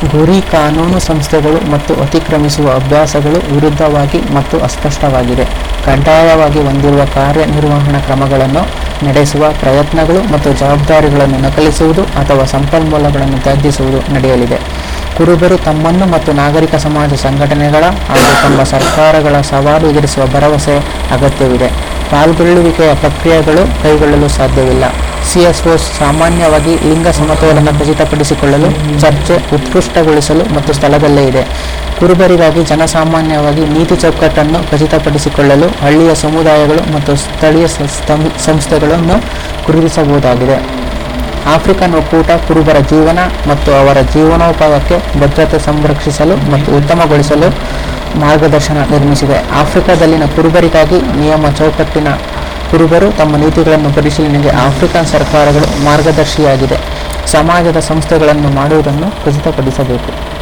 ಗುರಿ ಕಾನೂನು ಸಂಸ್ಥೆಗಳು ಮತ್ತು ಅತಿಕ್ರಮಿಸುವ ಅಭ್ಯಾಸಗಳು ವಿರುದ್ಧವಾಗಿ ಮತ್ತು ಅಸ್ಪಷ್ಟವಾಗಿದೆ ಕಡ್ಡಾಯವಾಗಿ ಹೊಂದಿರುವ ಕಾರ್ಯನಿರ್ವಹಣಾ ಕ್ರಮಗಳನ್ನು ನಡೆಸುವ ಪ್ರಯತ್ನಗಳು ಮತ್ತು ಜವಾಬ್ದಾರಿಗಳನ್ನು ನಕಲಿಸುವುದು ಅಥವಾ ಸಂಪನ್ಮೂಲಗಳನ್ನು ತ್ಯಜಿಸುವುದು ನಡೆಯಲಿದೆ ಕುರುಬರು ತಮ್ಮನ್ನು ಮತ್ತು ನಾಗರಿಕ ಸಮಾಜ ಸಂಘಟನೆಗಳ ಹಾಗೂ ತಮ್ಮ ಸರ್ಕಾರಗಳ ಸವಾಲು ಎದುರಿಸುವ ಭರವಸೆ ಅಗತ್ಯವಿದೆ ಪಾಲ್ಗೊಳ್ಳುವಿಕೆಯ ಪ್ರಕ್ರಿಯೆಗಳು ಕೈಗೊಳ್ಳಲು ಸಾಧ್ಯವಿಲ್ಲ ಸಿಎಸ್ಒ ಸಾಮಾನ್ಯವಾಗಿ ಲಿಂಗ ಸಮತೋಲನ ಖಚಿತಪಡಿಸಿಕೊಳ್ಳಲು ಚರ್ಚೆ ಉತ್ಕೃಷ್ಟಗೊಳಿಸಲು ಮತ್ತು ಸ್ಥಳದಲ್ಲೇ ಇದೆ ಕುರುಬರಿಗಾಗಿ ಜನಸಾಮಾನ್ಯವಾಗಿ ನೀತಿ ಚೌಕಟ್ಟನ್ನು ಖಚಿತಪಡಿಸಿಕೊಳ್ಳಲು ಹಳ್ಳಿಯ ಸಮುದಾಯಗಳು ಮತ್ತು ಸ್ಥಳೀಯ ಸಂಸ್ಥೆ- ಸಂಸ್ಥೆಗಳನ್ನು ಗುರುತಿಸಬಹುದಾಗಿದೆ ಆಫ್ರಿಕನ್ ಒಕ್ಕೂಟ ಕುರುಬರ ಜೀವನ ಮತ್ತು ಅವರ ಜೀವನೋಪಾಯಕ್ಕೆ ಭದ್ರತೆ ಸಂರಕ್ಷಿಸಲು ಮತ್ತು ಉತ್ತಮಗೊಳಿಸಲು ಮಾರ್ಗದರ್ಶನ ನಿರ್ಮಿಸಿದೆ ಆಫ್ರಿಕಾದಲ್ಲಿನ ಕುರುಬರಿಗಾಗಿ ನಿಯಮ ಚೌಕಟ್ಟಿನ ಕುರುಬರು ತಮ್ಮ ನೀತಿಗಳನ್ನು ಪರಿಶೀಲನೆಗೆ ಆಫ್ರಿಕನ್ ಸರ್ಕಾರಗಳು ಮಾರ್ಗದರ್ಶಿಯಾಗಿದೆ ಸಮಾಜದ ಸಂಸ್ಥೆಗಳನ್ನು ಮಾಡುವುದನ್ನು ಖಚಿತಪಡಿಸಬೇಕು